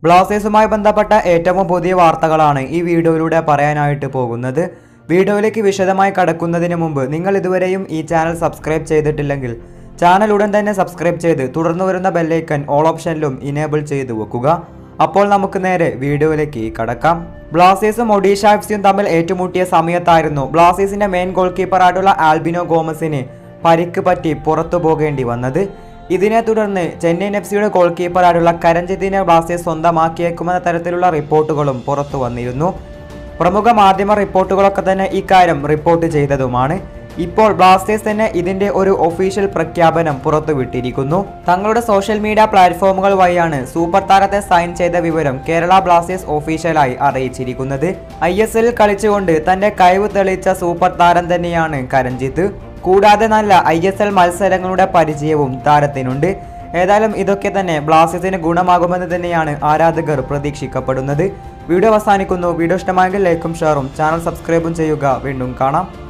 ബ്ലാസ്റ്റേഴ്സുമായി ബന്ധപ്പെട്ട ഏറ്റവും പുതിയ വാർത്തകളാണ് ഈ വീഡിയോയിലൂടെ പറയാനായിട്ട് പോകുന്നത് വീഡിയോയിലേക്ക് വിശദമായി കടക്കുന്നതിന് മുമ്പ് നിങ്ങൾ ഇതുവരെയും ഈ ചാനൽ സബ്സ്ക്രൈബ് ചെയ്തിട്ടില്ലെങ്കിൽ ചാനൽ ഉടൻ തന്നെ സബ്സ്ക്രൈബ് ചെയ്ത് തുടർന്ന് വരുന്ന ബെല്ലൈക്കൻ ഓൾ ഓപ്ഷനിലും ഇനേബിൾ ചെയ്തു വെക്കുക അപ്പോൾ നമുക്ക് നേരെ വീഡിയോയിലേക്ക് കടക്കാം ബ്ലാസ്റ്റേഴ്സും ഒഡീഷ എഫ് സിയും തമ്മിൽ ഏറ്റുമുട്ടിയ സമയത്തായിരുന്നു ബ്ലാസ്റ്റേഴ്സിന്റെ മെയിൻ ഗോൾ കീപ്പറായിട്ടുള്ള ആൽബിനോ ഗോമസിന് പരിക്ക് പറ്റി പുറത്തു പോകേണ്ടി വന്നത് ഇതിനെ തുടർന്ന് ചെന്നൈയിൻ എഫ് സിയുടെ ഗോൾ കീപ്പറായിട്ടുള്ള കരഞ്ജിത്തിനെ ബ്ലാസ്റ്റേഴ്സ് സ്വന്തമാക്കിയേക്കുമെന്ന തരത്തിലുള്ള റിപ്പോർട്ടുകളും പുറത്തു വന്നിരുന്നു പ്രമുഖ മാധ്യമ റിപ്പോർട്ടുകളൊക്കെ തന്നെ ഇക്കാര്യം റിപ്പോർട്ട് ചെയ്തതുമാണ് ഇപ്പോൾ ബ്ലാസ്റ്റേഴ്സ് തന്നെ ഇതിന്റെ ഒരു ഒഫീഷ്യൽ പ്രഖ്യാപനം പുറത്തുവിട്ടിരിക്കുന്നു തങ്ങളുടെ സോഷ്യൽ മീഡിയ പ്ലാറ്റ്ഫോമുകൾ വഴിയാണ് സൂപ്പർ താരത്തെ സൈൻ ചെയ്ത വിവരം കേരള ബ്ലാസ്റ്റേഴ്സ് ഒഫീഷ്യലായി അറിയിച്ചിരിക്കുന്നത് ഐ എസ് എല്ലിൽ കളിച്ചുകൊണ്ട് തന്റെ കഴിവ് തെളിയിച്ച സൂപ്പർ താരം തന്നെയാണ് കരഞ്ജിത്ത് കൂടാതെ നല്ല ഐ എസ് എൽ മത്സരങ്ങളുടെ പരിചയവും താരത്തിനുണ്ട് ഏതായാലും ഇതൊക്കെ തന്നെ ബ്ലാസ്റ്റേഴ്സിന് ഗുണമാകുമെന്ന് തന്നെയാണ് ആരാധകർ പ്രതീക്ഷിക്കപ്പെടുന്നത് വീഡിയോ അവസാനിക്കുന്നു വീഡിയോ ഇഷ്ടമായെങ്കിൽ ലൈക്കും ഷെയറും ചാനൽ സബ്സ്ക്രൈബും ചെയ്യുക വീണ്ടും കാണാം